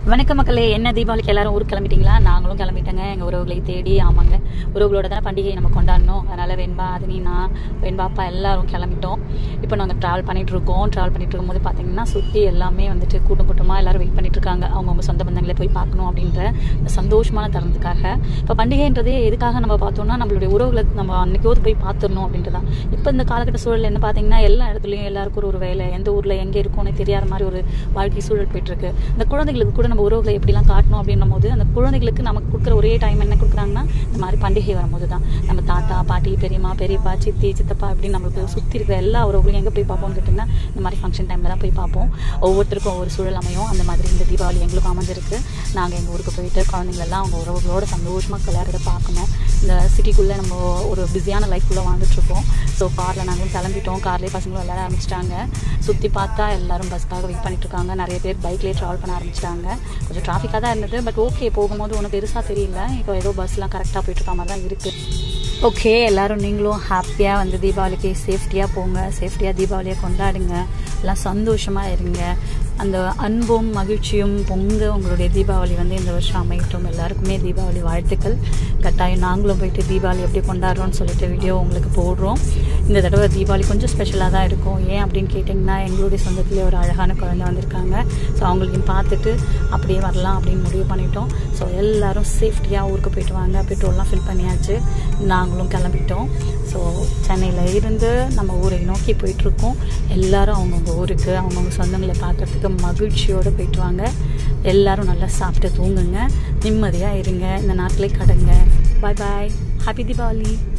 வணக்கம் மக்களே என்ன தீபாவளிக்கு எல்லாரும் ஊருக்கு கிளம்பிட்டீங்களா நாங்களும் கிளம்பிட்டேங்க எங்கள் உறவுகளை தேடி ஆமாங்க உறவுகளோட தானே பண்டிகையை நம்ம கொண்டாடணும் அதனால் வெண்பா அதினி நான் வெண்பா அப்பா எல்லாரும் கிளம்பிட்டோம் இப்போ நாங்கள் ட்ராவல் பண்ணிட்டு இருக்கோம் ட்ராவல் பண்ணிட்டு இருக்கும்போது பார்த்தீங்கன்னா சுற்றி எல்லாமே வந்துட்டு கூட்டம் கூட்டமாக எல்லாரும் வெயிட் பண்ணிட்டு இருக்காங்க அவங்கவுங்க சொந்த பந்தங்களை போய் பார்க்கணும் அப்படின்ற இந்த சந்தோஷமான தருணத்துக்காக இப்போ பண்டிகைன்றதே எதுக்காக நம்ம பார்த்தோம்னா நம்மளுடைய உறவுகளை நம்ம அன்னைக்கோது போய் பார்த்துடணும் அப்படின்றதான் இப்போ இந்த காலகட்ட சூழல் என்ன பார்த்தீங்கன்னா எல்லா இடத்துலையும் எல்லாருக்கும் ஒரு ஒரு வேலை எந்த ஊரில் எங்கே இருக்கும்னு தெரியாத மாதிரி ஒரு வாழ்க்கை சூழல் போயிட்டு இருக்கு இந்த குழந்தைகளுக்கு கூட நம்ம உறவுகளை எப்படிலாம் காட்டணும் அப்படின்னும் போது அந்த குழந்தைகளுக்கு நமக்கு கொடுக்குற ஒரே டைம் என்ன கொடுக்குறாங்கன்னா இந்த மாதிரி பண்டிகை வரும்போது தான் நம்ம தாத்தா பாட்டி பெரியம்மா பெரியப்பா சித்தி சித்தப்பா அப்படின்னு நம்மளுக்கு சுற்றி இருக்கிற எல்லா உறவுகளையும் எங்கே போய் பார்ப்போம்னு கேட்டிங்கன்னா இந்த மாதிரி ஃபங்க்ஷன் டைமில் தான் போய் பார்ப்போம் ஒவ்வொருத்தருக்கும் ஒவ்வொரு சூழல் அமையும் அந்த மாதிரி இந்த தீபாவளி எங்களுக்கும் அமைஞ்சிருக்கு நாங்கள் எங்கள் ஊருக்கு போயிட்டு குழந்தைங்களெல்லாம் அவங்க உறவுகளோட சந்தோஷமாக விளையாடுறத பார்க்கணும் இந்த சிட்டிக்குள்ளே நம்ம ஒரு பிஸியான லைஃப்குள்ளே வாழ்ந்துட்டுருக்கோம் ஸோ காரில் நாங்களும் கிளம்பிட்டோம் கார்லேயே பசங்களும் விளையாட ஆரம்பிச்சிட்டாங்க சுற்றி பார்த்தா எல்லாரும் பஸ்க்காக வெயிட் பண்ணிட்டு இருக்காங்க நிறைய பேர் பைக்லேயே ட்ராவல் பண்ண ஆரம்பிச்சிட்டாங்க கொஞ்சம் டிராஃபிக்காக தான் இருந்தது பட் ஓகே போகும்போது ஒன்றும் பெருசாக தெரியல இப்போ ஏதோ பஸ்லாம் கரெக்டாக போயிட்டு இருக்க மாதிரி தான் இருக்குது ஓகே எல்லாரும் நீங்களும் ஹாப்பியாக வந்து தீபாவளிக்கு சேஃப்டியாக போங்க சேஃப்டியாக தீபாவளியை கொண்டாடுங்க எல்லாம் சந்தோஷமாக இருங்க அந்த அன்பும் மகிழ்ச்சியும் பொங்க உங்களுடைய தீபாவளி வந்து இந்த வருஷம் அமையட்டும் எல்லாருக்குமே தீபாவளி வாழ்த்துக்கள் கட்டாயம் நாங்களும் போயிட்டு தீபாவளி எப்படி கொண்டாடுறோம்னு சொல்லிட்டு வீடியோ உங்களுக்கு போடுறோம் இந்த தடவை தீபாவளி கொஞ்சம் ஸ்பெஷலாக தான் இருக்கும் ஏன் அப்படின்னு கேட்டிங்கன்னா எங்களுடைய சொந்தத்திலே ஒரு அழகான குழந்தை வந்திருக்காங்க ஸோ அவங்களுக்கு பார்த்துட்டு அப்படியே வரலாம் அப்படின்னு முடிவு பண்ணிட்டோம் ஸோ எல்லாரும் சேஃப்டியாக ஊருக்கு போயிட்டு வாங்க பெட்ரோல்லாம் ஃபில் பண்ணியாச்சு நாங்களும் கிளம்பிட்டோம் ஸோ சென்னையில் இருந்து நம்ம ஊரை நோக்கி போயிட்டுருக்கோம் எல்லாரும் அவங்கவுங்க ஊருக்கு அவங்கவுங்க சொந்தங்களை பார்க்குறதுக்கு மகிழ்ச்சியோடு போயிட்டு வாங்க எல்லாரும் நல்லா சாப்பிட்டு தூங்குங்க நிம்மதியாக இருங்க இந்த நாட்டிலே கடங்க பாய் பாய் ஹாப்பி தீபாவளி